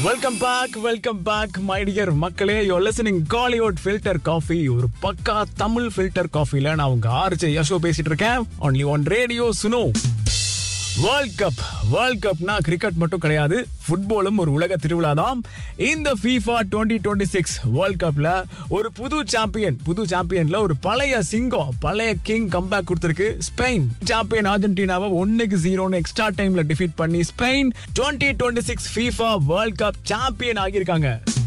welcome back welcome back my dear மக்களே yo listening Kollywood filter coffee ஒரு pakka Tamil filter காஃபில நான் உங்க ஆர்ஜே யஷோ பேசிட்டு இருக்கேன் only one radio Suno world cup world கப்னா கிரிக்கெட் மட்டும் கிடையாது ஃபுட்பாலும் ஒரு உலக திருவிழா தான் இந்த FIFA twenty twenty six world கப்ல ஒரு புது சாம்பியன் புது சாம்பியன்ல ஒரு பழைய சிங்கம் பழைய கிங் கம்பேக் கொடுத்திருக்கு ஸ்பெயின் சாம்பியன் அர்ஜென்டினாவை ஒன்னுக்கு ஜீரோன்னு எக்ஸ்ட்ரா டைம்ல டிஃபீட் பண்ணி Spain twenty twenty six FIFA world cup champion ஆகியிருக்காங்க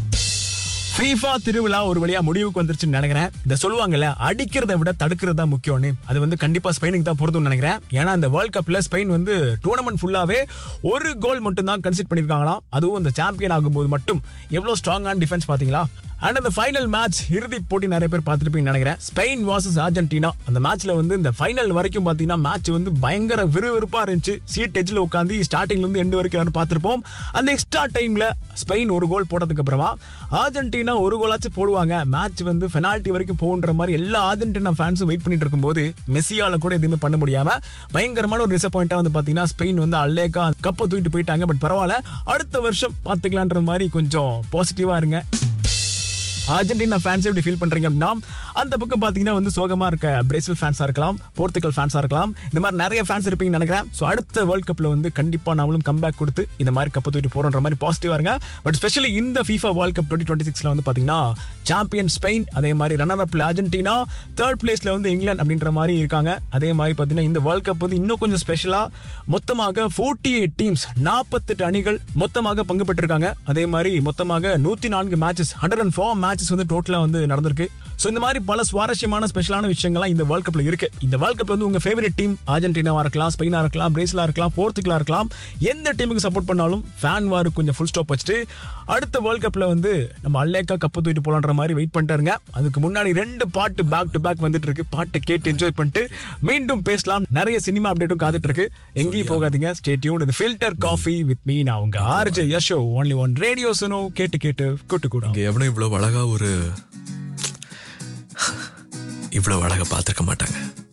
ஃபீஃபா திருவிழா ஒரு வழியா முடிவுக்கு வந்துருச்சுன்னு நினைக்கிறேன் இந்த சொல்லுவாங்கல்ல அடிக்கிறத விட தடுக்கிறது தான் முக்கியம்னு அது வந்து கண்டிப்பா ஸ்பெயினுக்கு தான் பொருந்தும்னு நினைக்கிறேன் ஏன்னா இந்த வேர்ல்ட் கப்ல ஸ்பெயின் வந்து டூர்னமெண்ட் ஃபுல்லாவே ஒரு கோல் மட்டும் தான் கன்சிட் பண்ணிருக்காங்களாம் அதுவும் இந்த சாம்பியன் ஆகும்போது மட்டும் எவ்வளவு ஸ்ட்ராங்கான டிஃபென்ஸ் பாத்தீங்களா அண்ட் அந்த ஃபைனல் மேட்ச் இறுதி போட்டி நிறைய பேர் பார்த்துருப்பீங்கன்னு நினைக்கிறேன் ஸ்பெயின் வாசஸ் அர்ஜென்டினா அந்த மேட்ச்ல வந்து இந்த ஃபைனல் வரைக்கும் பாத்தீங்கன்னா மேட்ச் வந்து பயங்கர விறுவிறுப்பா இருந்துச்சு சீட் எட்ஜ்ல உட்காந்து ஸ்டார்டிங்ல இருந்து எண்டு வரைக்கும் எல்லாரும் பார்த்திருப்போம் அந்த எக்ஸ்ட்ரா டைம்ல ஸ்பெயின் ஒரு கோல் போட்டதுக்கு அப்புறமா அர்ஜென்டினா ஒரு கோலாச்சும் போடுவாங்க மேட்ச் வந்து பெனால்ட்டி வரைக்கும் போன்ற மாதிரி எல்லா அர்ஜென்டினா ஃபேன்ஸும் வெயிட் பண்ணிட்டு இருக்கும்போது மெஸ்ஸியால கூட எதுவுமே பண்ண முடியாம பயங்கரமான ஒரு டிசப்பாயிண்டா வந்து பாத்தீங்கன்னா ஸ்பெயின் வந்து அல்லேக்கா கப்பை தூக்கிட்டு போயிட்டாங்க பட் பரவாயில்ல அடுத்த வருஷம் பாத்துக்கலான்ற மாதிரி கொஞ்சம் பாசிட்டிவா இருங்க அர்ஜென்டினா ஃபேன்ஸ் எப்படி ஃபீல் பண்றீங்க அப்படின்னா அந்த பக்கம் பாத்தீங்கன்னா வந்து சோகமா இருக்க பிரேசில் ஃபேன்ஸா இருக்கலாம் போர்த்துகல் ஃபேன்ஸா இருக்கலாம் இந்த மாதிரி நிறைய ஃபேன்ஸ் இருப்பீங்கன்னு நினைக்கிறேன் ஸோ அடுத்த வேர்ல்ட் கப்ல வந்து கண்டிப்பா நாமளும் கம்பேக் கொடுத்து இந்த மாதிரி கப்பை தூக்கிட்டு போறோன்ற மாதிரி பாசிட்டிவா இருங்க பட் ஸ்பெஷலி இந்த FIFA world cup twenty twenty சிக்ஸ்ல வந்து பாத்தீங்கன்னா சாம்பியன் ஸ்பெயின் அதே மாதிரி ரன்னர் அப்ல அர்ஜென்டினா தேர்ட் பிளேஸ்ல வந்து இங்கிலாந்து அப்படின்ற மாதிரி இருக்காங்க அதே மாதிரி பாத்தீங்கன்னா இந்த வேர்ல்ட் கப் வந்து இன்னும் கொஞ்சம் ஸ்பெஷலா மொத்தமாக ஃபோர்ட்டி எயிட் டீம்ஸ் நாற்பத்தெட்டு அணிகள் மொத்தமாக பங்கு பெற்றிருக்காங்க அதே மாதிரி மொத்தமாக நூத்தி நான்கு matches hundred and four matches வந்து டோட்டலா வந்து நடந்திருக்கு ஸோ இந்த மாதிரி பல சுவாரஸ்யமான ஸ்பெஷலான விஷயங்கள்லாம் இந்த வேர்ல்ட் கப்ல இருக்கு இந்த வேர்ல்ட் கப் வந்து உங்க ஃபேவரட் டீம் அர்ஜென்டினாவா இருக்கலாம் ஸ்பெயினா இருக்கலாம் பிரேசிலா இருக்கலாம் போர்த்துகலா இருக்கலாம் எந்த டீமுக்கு சப்போர்ட் பண்ணாலும் ஃபேன் வார் கொஞ்சம் ஃபுல் ஸ்டாப் வச்சுட்டு அடுத்த வேர்ல்ட் கப்ல வந்து நம்ம அல்லேக்கா கப்பு தூக்கிட்டு போலான்ற மாதிரி வெயிட் பண்ணிட்டாருங்க அதுக்கு முன்னாடி ரெண்டு பாட்டு பேக் டு பேக் வந்துட்டு இருக்கு பாட்டு கேட்டு என்ஜாய் பண்ணிட்டு மீண்டும் பேசலாம் நிறைய சினிமா அப்டேட்டும் காத்துட்டு இருக்கு எங்கேயும் போகாதீங்க ஸ்டே டியூன் இது ஃபில்டர் காஃபி வித் மீ நான் உங்க RJ Yasho only one radio Suno கேட்டு கேட்டு கூட்டு கூட இங்க எவனும் இவ்வளவு அழகா ஒரு இவ்வளவு அழகா பார்த்திருக்க மாட்டாங்க